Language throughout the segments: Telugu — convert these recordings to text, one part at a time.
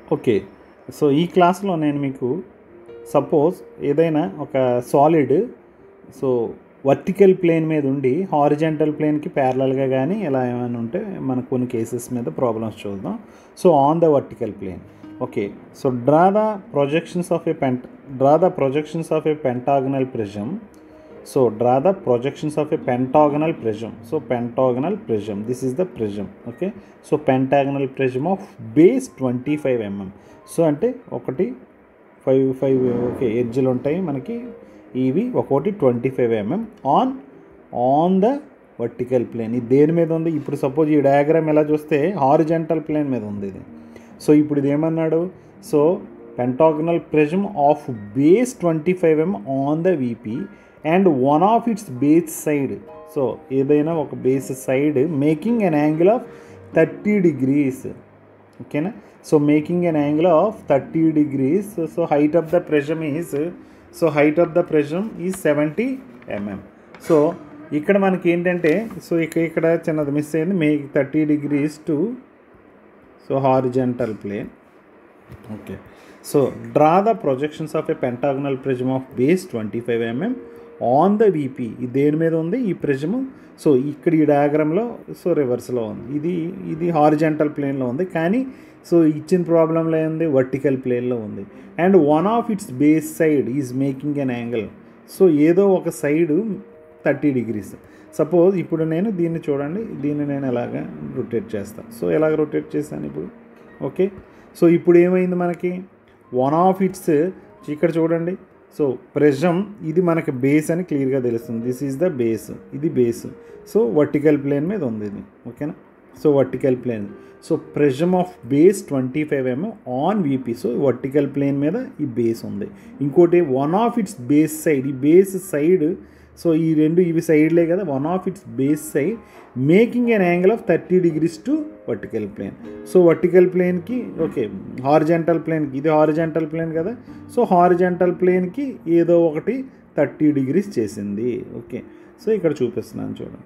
ఓకే సో ఈ క్లాస్లో నేను మీకు సపోజ్ ఏదైనా ఒక సాలిడ్ సో వర్టికల్ ప్లేన్ మీద ఉండి హారిజెంటల్ ప్లేన్కి ప్యారలల్గా కానీ ఇలా ఏమైనా ఉంటే మనకు కొన్ని కేసెస్ మీద ప్రాబ్లమ్స్ చూద్దాం so on the vertical plane okay so draw the projections of a pent draw the projections of a pentagonal prism so draw the projections of a pentagonal prism so pentagonal prism this is the prism okay so pentagonal prism of base twenty five mm so అంటే ఒకటి ఫైవ్ ఫైవ్ ఓకే ఎడ్జ్లు ఉంటాయి మనకి ఇవి ఒక్కోటి twenty five mm on on the vertical plane ఇది దేని మీద ఉంది ఇప్పుడు సపోజ్ ఈ డయాగ్రామ్ ఎలా చూస్తే హారిజెంటల్ ప్లేన్ మీద ఉంది ఇది సో ఇప్పుడు ఇది ఏమన్నాడు so pentagonal prism of base twenty five m on the VP and one of its base side so ఏదైనా ఒక base side making an angle of thirty degrees ఓకేనా so making an angle of thirty degrees so height of the prism is so height of the prism is seventy mm so ఇక్కడ మనకి ఏంటంటే సో ఇక్కడ ఇక్కడ చిన్నది మిస్ అయింది మే thirty degrees to so horizontal plane okay so draw the projections of a pentagonal prism of base twenty five mm on the VP ఇది దేని మీద ఉంది ఈ ప్రిజము సో ఇక్కడ ఈ డయాగ్రామ్లో సో రివర్స్లో ఉంది ఇది ఇది హారిజెంటల్ ప్లేన్లో ఉంది కానీ సో ఇచ్చిన ప్రాబ్లంలో ఉంది వర్టికల్ ప్లేన్లో ఉంది and one of its base side is making an angle so ఏదో ఒక సైడు థర్టీ డిగ్రీస్ సపోజ్ ఇప్పుడు నేను దీన్ని చూడండి దీన్ని నేను ఎలాగ రొటేట్ చేస్తాను సో ఎలాగ రొటేట్ చేశాను ఇప్పుడు ఓకే సో ఇప్పుడు ఏమైంది మనకి వన్ ఆఫ్ ఇట్స్ ఇక్కడ చూడండి సో ప్రెజమ్ ఇది మనకి బేస్ అని క్లియర్గా తెలుస్తుంది దిస్ ఈజ్ ద బేస్ ఇది బేస్ సో వర్టికల్ ప్లేన్ మీద ఉంది ఇది ఓకేనా so vertical plane so prism of base twenty five mm on VP so vertical plane మీద ఈ బేస్ ఉంది ఇంకోటి one of its base side ఈ బేస్ సైడ్ సో ఈ రెండు ఇవి సైడ్లే కదా one of its base side making an angle of thirty degrees to vertical plane so vertical ప్లేన్కి ఓకే హారిజెంటల్ ప్లేన్కి ఇది హారిజెంటల్ ప్లేన్ కదా సో హారిజెంటల్ ప్లేన్కి ఏదో ఒకటి థర్టీ డిగ్రీస్ చేసింది ఓకే సో ఇక్కడ చూపిస్తున్నాను చూడండి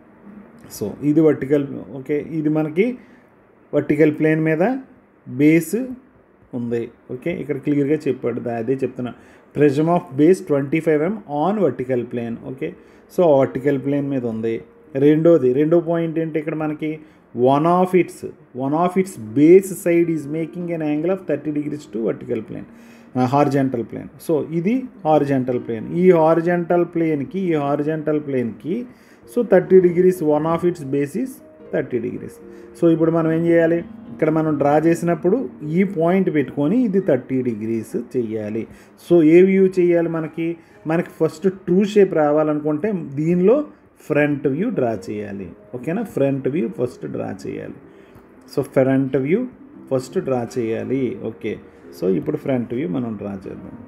సో ఇది వర్టికల్ ఓకే ఇది మనకి వర్టికల్ ప్లేన్ మీద బేస్ ఉంది ఓకే ఇక్కడ క్లియర్గా చెప్పాడు దా- అదే చెప్తున్నా prism of base twenty five m on vertical plane okay so vertical plane మీద ఉంది రెండోది రెండో పాయింట్ ఏంటి ఇక్కడ మనకి one of its one of its base side is making an angle of thirty degrees to vertical plane horizontal plane so ఇది హార్జెంటల్ ప్లేన్ ఈ హార్జెంటల్ ప్లేన్కి ఈ హార్జెంటల్ ప్లేన్కి so thirty degrees one of its basis thirty degrees so ఇప్పుడు మనం ఏం చేయాలి ఇక్కడ మనం డ్రా చేసినప్పుడు ఈ పాయింట్ పెట్టుకొని ఇది థర్టీ డిగ్రీస్ చెయ్యాలి సో ఏ వ్యూ చేయాలి మనకి మనకి ఫస్ట్ ట్రూ షేప్ రావాలనుకుంటే దీనిలో ఫ్రంట్ వ్యూ డ్రా చేయాలి ఓకేనా ఫ్రంట్ వ్యూ ఫస్ట్ డ్రా చేయాలి so front view first draw చేయాలి ఓకే సో ఇప్పుడు ఫ్రంట్ వ్యూ మనం డ్రా చేద్దాం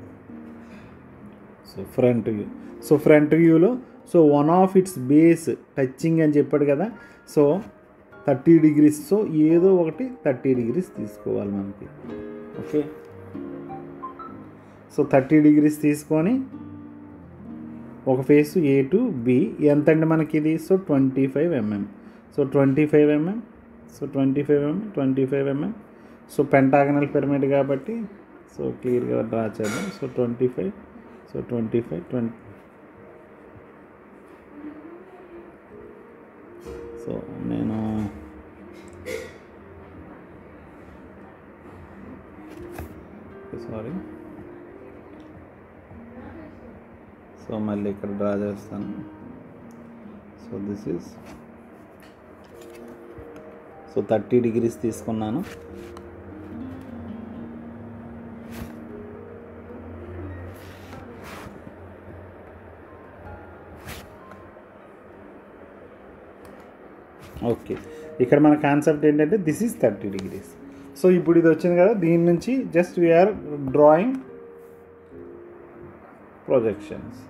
so front view so front వ్యూలో so one of its base touching అని చెప్పాడు కదా సో థర్టీ డిగ్రీస్ సో ఏదో ఒకటి థర్టీ డిగ్రీస్ తీసుకోవాలి మనకి ఓకే సో థర్టీ డిగ్రీస్ తీసుకొని ఒక ఫేస్ ఏ టు బి ఎంత అండి మనకి ఇది so twenty five mm so twenty five mm so twenty five mm twenty five mm so pentagonal pyramid కాబట్టి సో క్లియర్గా డ్రా చేద్దాం so twenty five so twenty five twenty so నేను సారీ సో మళ్ళీ ఇక్కడ డ్రా చేస్తాను so this is so thirty degrees తీసుకున్నాను ఓకే ఇక్కడ మన కాన్సెప్ట్ ఏంటంటే this is thirty degrees so ఇప్పుడు ఇది వచ్చింది కదా దీని నుంచి just we're drawing projections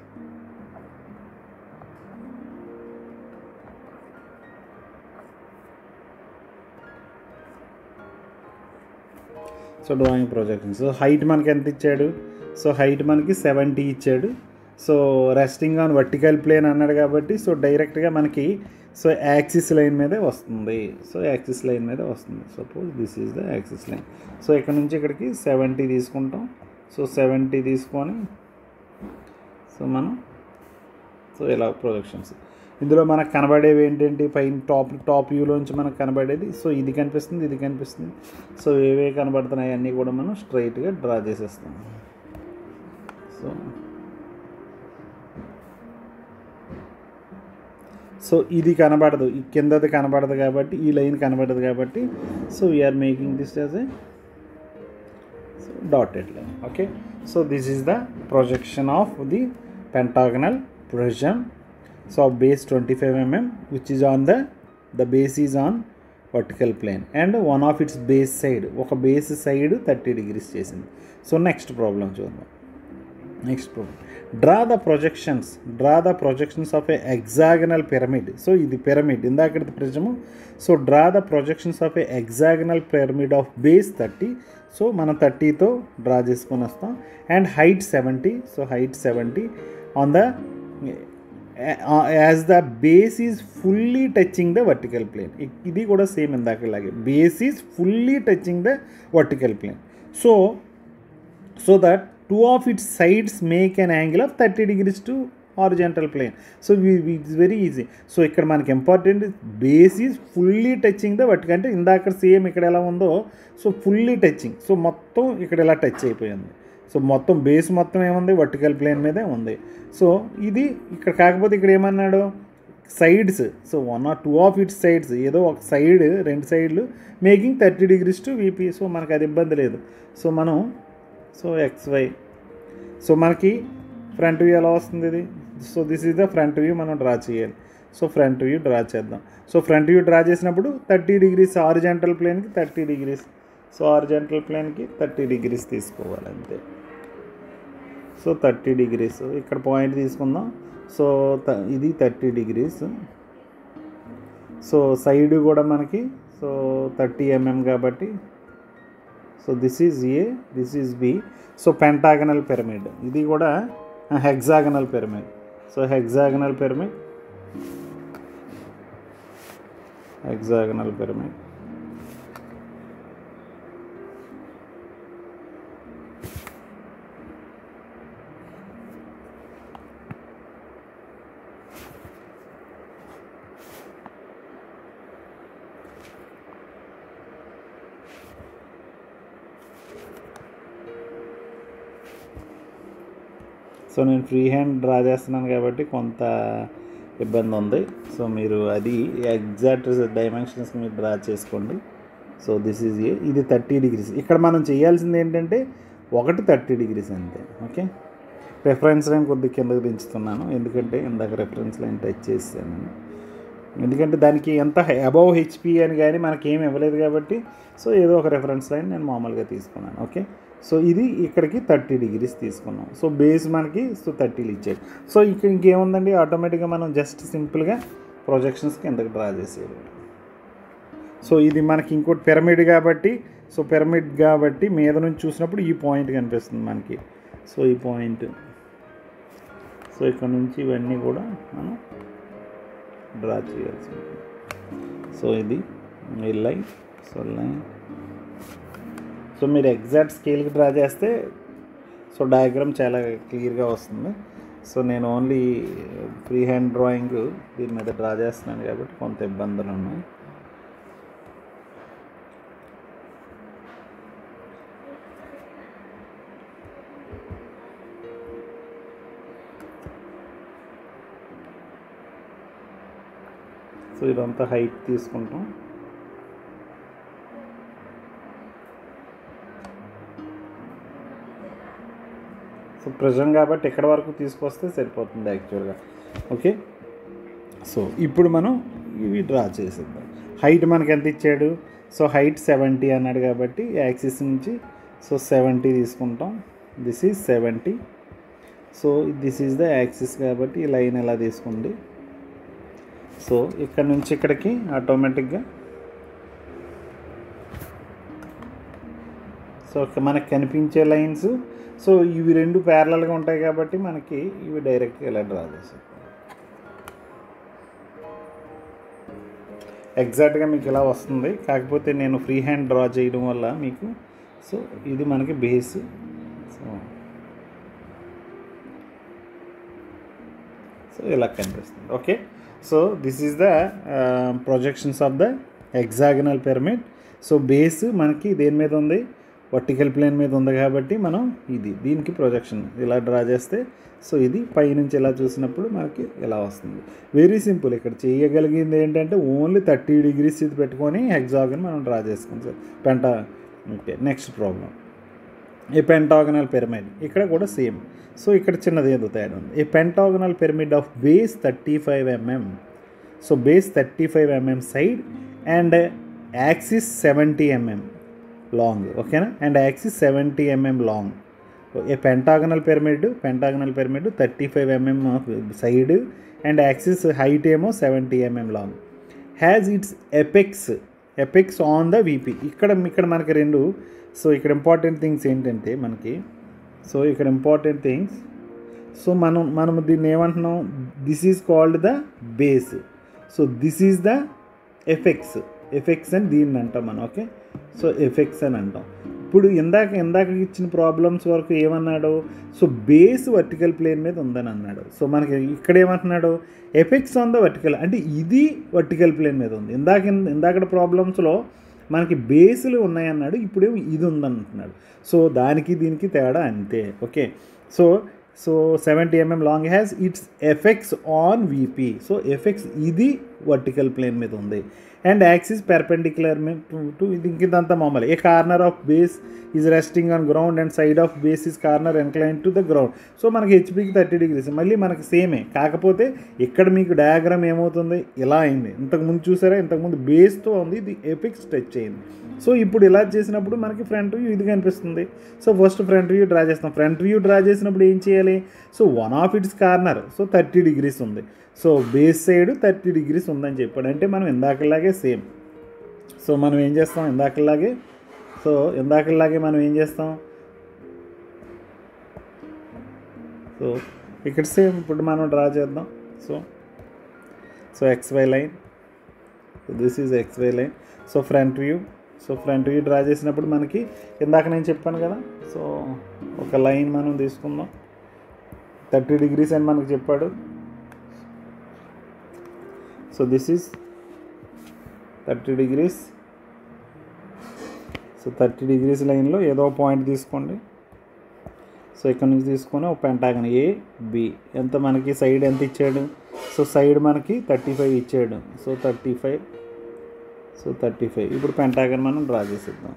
so drawing projections so height మనకి ఎంత ఇచ్చాడు సో హైట్ మనకి సెవెంటీ ఇచ్చాడు so resting on vertical plane అన్నాడు కాబట్టి సో డైరెక్ట్గా మనకి సో యాక్సిస్ లైన్ మీదే వస్తుంది సో యాక్సిస్ లైన్ మీదే వస్తుంది suppose this is the axis line so ఇక్కడ నుంచి ఇక్కడికి సెవెంటీ తీసుకుంటాం సో సెవెంటీ తీసుకొని సో మనం సో ఇలా ప్రొజెక్షన్స్ ఇందులో మనకు కనబడేవి ఏంటంటే పైన టాప్ టాప్ వ్యూలోంచి మనకు కనబడేది సో ఇది కనిపిస్తుంది ఇది కనిపిస్తుంది సో ఏవే కనబడుతున్నాయి అన్నీ కూడా మనం స్ట్రైట్గా డ్రా చేసేస్తాం సో సో ఇది కనబడదు ఈ కిందది కనబడదు కాబట్టి ఈ లైన్ కనబడదు కాబట్టి so we're making this as a so dotted line okay so this is the projection of the pentagonal prism so of base 25 mm which is on the the base is on vertical plane and one of its base side ఒక బేస్ సైడ్ థర్టీ డిగ్రీస్ చేసింది సో నెక్స్ట్ ప్రాబ్లం చూద్దాం next problem draw the projections draw the projections of a hexagonal pyramid so ఇది పిరమిడ్ ఇందాకటి prism so draw the projections of a hexagonal pyramid of base thirty so మనం థర్టీతో డ్రా చేసుకొని వస్తాం and height seventy so height seventy on the as the base is fully touching the vertical plane ఇది కూడా సేమ్ ఇందాకలాగే base is fully touching the vertical plane so so that two of its sides make an angle of thirty degrees to horizontal plane so it's very easy so ఇక్కడ మనకి important base is fully touching the vertical అంటే ఇందాక సేమ్ ఇక్కడ ఎలా ఉందో సో ఫుల్లీ టచింగ్ సో మొత్తం ఇక్కడ ఇలా టచ్ అయిపోయింది సో మొత్తం బేస్ మొత్తం ఏముంది వర్టికల్ ప్లేన్ మీదే ఉంది సో ఇది ఇక్కడ కాకపోతే ఇక్కడ ఏమన్నాడు sides so one or two of it sides ఏదో ఒక సైడ్ రెండు సైడ్లు making thirty degrees to VP so మనకు అది ఇబ్బంది లేదు సో మనం సో ఎక్స్ వై సో మనకి ఫ్రంట్ వ్యూ ఎలా వస్తుంది ఇది so this is the front view మనం డ్రా చేయాలి సో ఫ్రంట్ వ్యూ డ్రా చేద్దాం సో ఫ్రంట్ వ్యూ డ్రా చేసినప్పుడు థర్టీ డిగ్రీస్ ఆరిజెంటల్ ప్లేన్కి థర్టీ డిగ్రీస్ సో ఆరిజెంటల్ ప్లేన్కి థర్టీ డిగ్రీస్ తీసుకోవాలి అంతే సో థర్టీ డిగ్రీస్ ఇక్కడ పాయింట్ తీసుకుందాం సో త- ఇది థర్టీ డిగ్రీస్ సో సైడ్ కూడా మనకి సో థర్టీ ఎంఎం కాబట్టి so this is A this is B so pentagonal pyramid ఇది కూడా hexagonal pyramid so hexagonal pyramid hexagonal pyramid so నేను ఫ్రీ హ్యాండ్ డ్రా చేస్తున్నాను కాబట్టి కొంత ఇబ్బంది ఉంది సో మీరు అది ఎగ్జాక్ట్ డైమెన్షన్స్ మీరు డ్రా చేసుకోండి సో దిస్ ఈజ్ ఏ ఇది థర్టీ డిగ్రీస్ ఇక్కడ మనం చేయాల్సింది ఏంటంటే ఒకటి థర్టీ డిగ్రీస్ అంతే ఓకే రెఫరెన్స్ లైన్ కొద్దిగా కిందకు దించుతున్నాను ఎందుకంటే ఇందాక రెఫరెన్స్ లైన్ టచ్ చేస్తాను నేను ఎందుకంటే దానికి ఎంత అబౌవ్ హెచ్పి అని కానీ మనకి ఏమి ఇవ్వలేదు కాబట్టి సో ఏదో ఒక రెఫరెన్స్ లైన్ నేను మామూలుగా తీసుకున్నాను ఓకే సో ఇది ఇక్కడికి థర్టీ డిగ్రీస్ తీసుకున్నాం సో బేస్ మనకి సో థర్టీలు ఇచ్చాడు సో ఇక్కడ ఇంకేముందండి ఆటోమేటిక్గా మనం జస్ట్ సింపుల్గా ప్రొజెక్షన్స్ కిందకి డ్రా చేసేది సో ఇది మనకి ఇంకోటి పిరమిడ్ కాబట్టి సో పిరమిడ్ కాబట్టి మీద నుంచి చూసినప్పుడు ఈ పాయింట్ కనిపిస్తుంది మనకి సో ఈ పాయింట్ సో ఇక్కడ నుంచి ఇవన్నీ కూడా మనం డ్రా చేయాల్సి ఉంటుంది సో ఇది ఈ లైన్ సో లైన్ సో మీరు ఎగ్జాక్ట్ స్కేల్కి డ్రా చేస్తే సో డయాగ్రామ్ చాలా క్లియర్గా వస్తుంది సో నేను ఓన్లీ ఫ్రీ హ్యాండ్ డ్రాయింగ్ దీని మీద డ్రా చేస్తున్నాను కాబట్టి కొంత ఇబ్బందులు ఉన్నాయి సో ఇదంతా హైట్ తీసుకుంటాం సో ప్రెజెంట్ కాబట్టి ఎక్కడ వరకు తీసుకొస్తే సరిపోతుంది యాక్చువల్గా ఓకే సో ఇప్పుడు మనం ఇవి డ్రా చేసేద్దాం హైట్ మనకి ఎంత ఇచ్చాడు సో హైట్ సెవెంటీ అన్నాడు కాబట్టి యాక్సిస్ నుంచి సో సెవెంటీ తీసుకుంటాం this is seventy so this is the axis కాబట్టి ఈ లైన్ ఎలా తీసుకోండి సో ఇక్కడ నుంచి ఇక్కడికి ఆటోమేటిక్గా సో ఇక మనకు కనిపించే లైన్స్ సో ఇవి రెండు ప్యారలల్గా ఉంటాయి కాబట్టి మనకి ఇవి డైరెక్ట్గా ఇలా డ్రా చేసాం ఎగ్జాక్ట్గా మీకు ఇలా వస్తుంది కాకపోతే నేను ఫ్రీ హ్యాండ్ డ్రా చేయడం వల్ల మీకు సో ఇది మనకి బేస్ సో సో ఇలా కనిపిస్తుంది okay so this is the projections of the hexagonal pyramid so base మనకి దేని మీద ఉంది వర్టికల్ ప్లేన్ మీద ఉంది కాబట్టి మనం ఇది దీనికి ప్రొజెక్షన్ ఇలా డ్రా చేస్తే సో ఇది పైనుంచి ఇలా చూసినప్పుడు మనకి ఇలా వస్తుంది వెరీ సింపుల్ ఇక్కడ చేయగలిగింది ఏంటంటే ఓన్లీ థర్టీ డిగ్రీస్ ఇది పెట్టుకొని హెగ్జాగన్ మనం డ్రా చేసుకుంటాం సార్ పెంట okay next problem a pentagonal pyramid ఇక్కడ కూడా సేమ్ సో ఇక్కడ చిన్నది ఏదో తేడా ఉంది a pentagonal pyramid of base thirty five mm so base thirty five mm side and axis seventy mm long ఓకేనా and axis seventy mm long a pentagonal pyramid pentagonal pyramid thirty five mm side and axis height ఏమో seventy mm long has its apex apex on the VP ఇక్కడ ఇక్కడ మనకి రెండు సో ఇక్కడ ఇంపార్టెంట్ థింగ్స్ ఏంటంటే మనకి సో ఇక్కడ ఇంపార్టెంట్ థింగ్స్ సో మనం మనం దీన్ని ఏమంటున్నాం this is called the base so this is the effects effects అని దీన్ని అంటాం మనం ఓకే సో ఎఫెక్ట్స్ అని అంటాం ఇప్పుడు ఇందాక ఇందాక ఇచ్చిన ప్రాబ్లమ్స్ వరకు ఏమన్నాడు సో బేస్ వర్టికల్ ప్లేన్ మీద ఉందని అన్నాడు సో మనకి ఇక్కడ ఏమంటున్నాడు ఎఫెక్ట్స్ ఆన్ ద వర్టికల్ అంటే ఇది వర్టికల్ ప్లేన్ మీద ఉంది ఇందాక ఇందాక ప్రాబ్లమ్స్లో మనకి బేసులు ఉన్నాయన్నాడు ఇప్పుడేమో ఇది ఉందంటున్నాడు సో దానికి దీనికి తేడా అంతే okay so so seventy mm long has its effects on VP so effects ఇది వర్టికల్ ప్లేన్ మీద ఉంది అండ్ యాక్సిస్ పెర్పెండిక్యులర్ టు ఇది ఇదంతా మామూలు a corner of base is resting on ground and side of base is corner incline to the ground so మనకి హెచ్పికి థర్టీ డిగ్రీస్ మళ్ళీ మనకి సేమే కాకపోతే ఇక్కడ మీకు డయాగ్రామ్ ఏమవుతుంది ఇలా అయింది ఇంతకుముందు చూసారా ఇంతకుముందు బేస్తో ఉంది ఇది ఎపిక్స్ టచ్ అయింది సో ఇప్పుడు ఇలా చేసినప్పుడు మనకి ఫ్రంట్ వ్యూ ఇది కనిపిస్తుంది so first front view draw చేస్తాం ఫ్రంట్ వ్యూ డ్రా చేసినప్పుడు ఏం చేయాలి so one of its corner so thirty degrees ఉంది so base side thirty degrees ఉందని చెప్పాడు అంటే మనం ఇందాకలాగే సేమ్ సో మనం ఏం చేస్తాం ఇందాకలాగే సో ఇందాకలాగే మనం ఏం చేస్తాం సో ఇక్కడ సేమ్ ఇప్పుడు మనం డ్రా చేద్దాం so so XY line this is XY line so front view so front view draw చేసినప్పుడు మనకి ఇందాక నేను చెప్పాను కదా సో ఒక లైన్ మనం తీసుకుందాం థర్టీ డిగ్రీస్ అని మనకు చెప్పాడు so this is thirty degrees so thirty degrees లైన్లో ఏదో పాయింట్ తీసుకోండి సో ఇక్కడ నుంచి తీసుకొని ఒక పెంటాగన్ ఏ బి ఎంత మనకి సైడ్ ఎంత ఇచ్చాడు సో సైడ్ మనకి థర్టీ ఫైవ్ ఇచ్చాడు so thirty five so thirty five ఇప్పుడు పెంటాగన్ మనం డ్రా చేసేద్దాం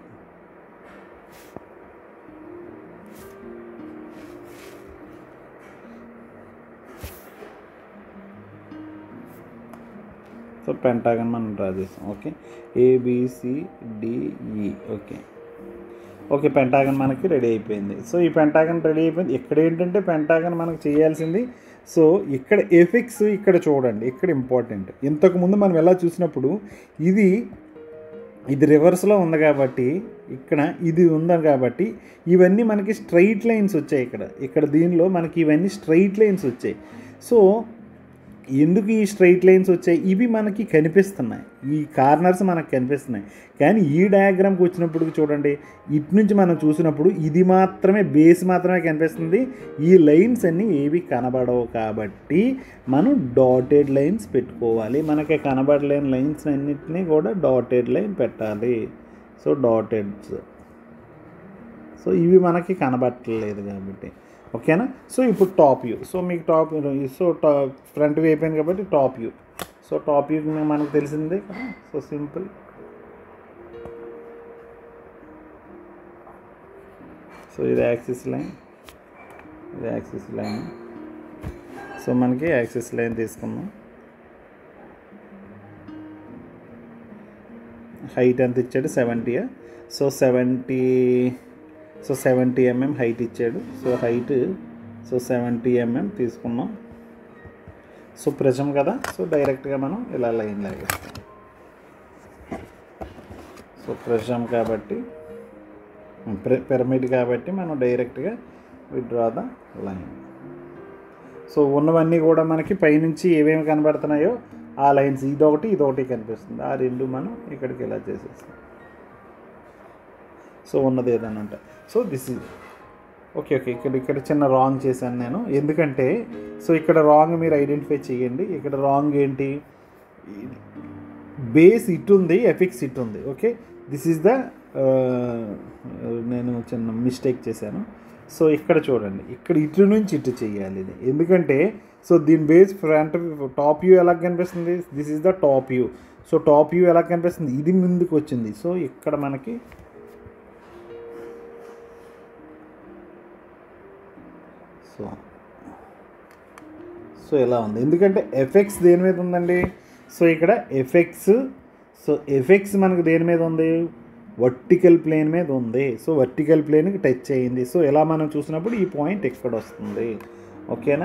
సో పెంటాగన్ మనం డ్రా చేస్తాం okay A B C D E okay okay pentagon మనకి రెడీ అయిపోయింది సో ఈ పెంటాగన్ రెడీ అయిపోయింది ఇక్కడ ఏంటంటే పెంటాగన్ మనకు చేయాల్సింది సో ఇక్కడ ఎఫెక్ట్స్ ఇక్కడ చూడండి ఇక్కడ ఇంపార్టెంట్ ఇంతకుముందు మనం ఎలా చూసినప్పుడు ఇది ఇది రివర్స్లో ఉంది కాబట్టి ఇక్కడ ఇది ఉంది కాబట్టి ఇవన్నీ మనకి స్ట్రైట్ లైన్స్ వచ్చాయి ఇక్కడ ఇక్కడ దీనిలో మనకి ఇవన్నీ స్ట్రైట్ లైన్స్ వచ్చాయి సో ఎందుకు ఈ స్ట్రైట్ లైన్స్ వచ్చాయి ఇవి మనకి కనిపిస్తున్నాయి ఈ కార్నర్స్ మనకు కనిపిస్తున్నాయి కానీ ఈ డయాగ్రామ్కి వచ్చినప్పుడు చూడండి ఇటు నుంచి మనం చూసినప్పుడు ఇది మాత్రమే బేస్ మాత్రమే కనిపిస్తుంది ఈ లైన్స్ అన్నీ ఏవి కనబడవు కాబట్టి మనం డాటెడ్ లైన్స్ పెట్టుకోవాలి మనకి కనబడలేని లైన్స్ అన్నిటినీ కూడా డాటెడ్ లైన్ పెట్టాలి సో డాటెడ్స్ సో ఇవి మనకి కనబట్టలేదు కాబట్టి ఓకేనా సో ఇప్పుడు టాప్ వ్యూ సో మీకు టాప్ సో టా ఫ్రంట్ వ్యూ అయిపోయింది కాబట్టి top view so top view మనకు తెలిసిందే కదా సో సింపుల్ సో ఇది యాక్సిస్ లైన్ ఇది యాక్సిస్ లైన్ సో మనకి యాక్సిస్ లైన్ తీసుకుందాం హైట్ ఎంత ఇచ్చాడు seventy so seventy so seventy mm height ఇచ్చాడు so height so seventy mm తీసుకున్నాం సో ప్రెజం కదా సో డైరెక్ట్గా మనం ఇలా లైన్ లాగేస్తాం సో ప్రెజం కాబట్టి పిరమిడ్ కాబట్టి మనం డైరెక్ట్గా విడ్రా ద లైన్ సో ఉన్నవన్నీ కూడా మనకి పైనుంచి ఏమేమి కనబడుతున్నాయో ఆ లైన్స్ ఇదొకటి ఇదొకటి కనిపిస్తుంది ఆ రెండు మనం ఇక్కడికి ఇలా చేసేస్తాం సో ఉన్నది ఏదైనా ఉంటే so this is okay okay ఇక్కడ ఇక్కడ చిన్న రాంగ్ చేశాను నేను ఎందుకంటే సో ఇక్కడ రాంగ్ మీరు ఐడెంటిఫై చేయండి ఇక్కడ రాంగ్ ఏంటి బేస్ ఇటు ఉంది ఎఫిక్స్ ఇటు ఉంది ఓకే దిస్ ఈజ్ ద నేను చిన్న మిస్టేక్ చేశాను సో ఇక్కడ చూడండి ఇక్కడ ఇటు నుంచి ఇటు చేయాలి ఇది ఎందుకంటే సో దీని బేస్ ఫ్రంట్ టాప్ వ్యూ ఎలా కనిపిస్తుంది this is the top view so top view ఎలా కనిపిస్తుంది ఇది ముందుకు వచ్చింది సో ఇక్కడ మనకి సో సో ఎలా ఉంది ఎందుకంటే ఎఫెక్ట్స్ దేని మీద ఉందండి సో ఇక్కడ ఎఫెక్ట్స్ సో ఎఫెక్ట్స్ మనకు దేని మీద ఉంది వర్టికల్ ప్లేన్ మీద ఉంది సో వర్టికల్ ప్లేన్కి టచ్ అయ్యింది సో ఎలా మనం చూసినప్పుడు ఈ పాయింట్ ఎక్కడ వస్తుంది ఓకేనా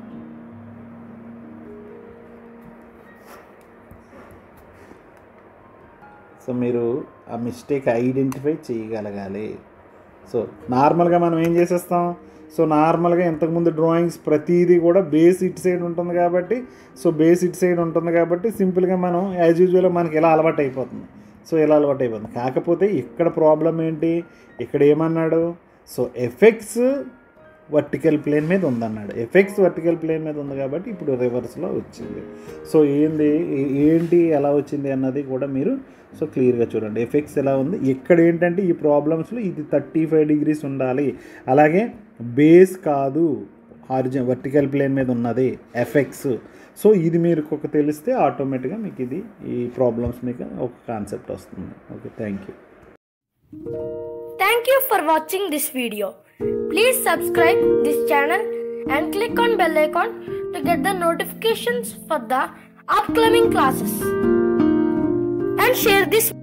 సో మీరు ఆ మిస్టేక్ ఐడెంటిఫై చేయగలగాలి సో నార్మల్గా మనం ఏం చేసేస్తాం సో నార్మల్గా ఇంతకుముందు డ్రాయింగ్స్ ప్రతిదీ కూడా బేస్ ఇట్ సైడ్ ఉంటుంది కాబట్టి సో బేస్ ఇట్ సైడ్ ఉంటుంది కాబట్టి సింపుల్గా మనం యాజ్ యూజువల్గా మనకి ఇలా అలవాటు అయిపోతుంది సో ఇలా అలవాటు అయిపోతుంది కాకపోతే ఇక్కడ ప్రాబ్లం ఏంటి ఇక్కడ ఏమన్నాడు సో ఎఫెక్ట్స్ వర్టికల్ ప్లేన్ మీద ఉందన్నాడు ఎఫెక్ట్స్ వర్టికల్ ప్లేన్ మీద ఉంది కాబట్టి ఇప్పుడు రివర్స్లో వచ్చింది సో ఏంది ఏ- ఏంటి ఎలా వచ్చింది అన్నది కూడా మీరు సో క్లియర్గా చూడండి ఎఫెక్ట్స్ ఎలా ఉంది ఇక్కడ ఏంటంటే ఈ ప్రాబ్లమ్స్లో ఇది థర్టీ ఫైవ్ డిగ్రీస్ ఉండాలి అలాగే బేస్ కాదు హారిజన్ వర్టికల్ ప్లేన్ మీద ఉన్నది ఎఫెక్ట్స్ సో ఇది మీరు ఒక తెలిస్తే ఆటోమేటిక్గా మీకు ఇది ఈ ప్రాబ్లమ్స్ మీకు ఒక కాన్సెప్ట్ వస్తుంది okay thank you Thank you for watching this video. Please subscribe this channel and click on bell icon to get the notifications for the upcoming classes. And share this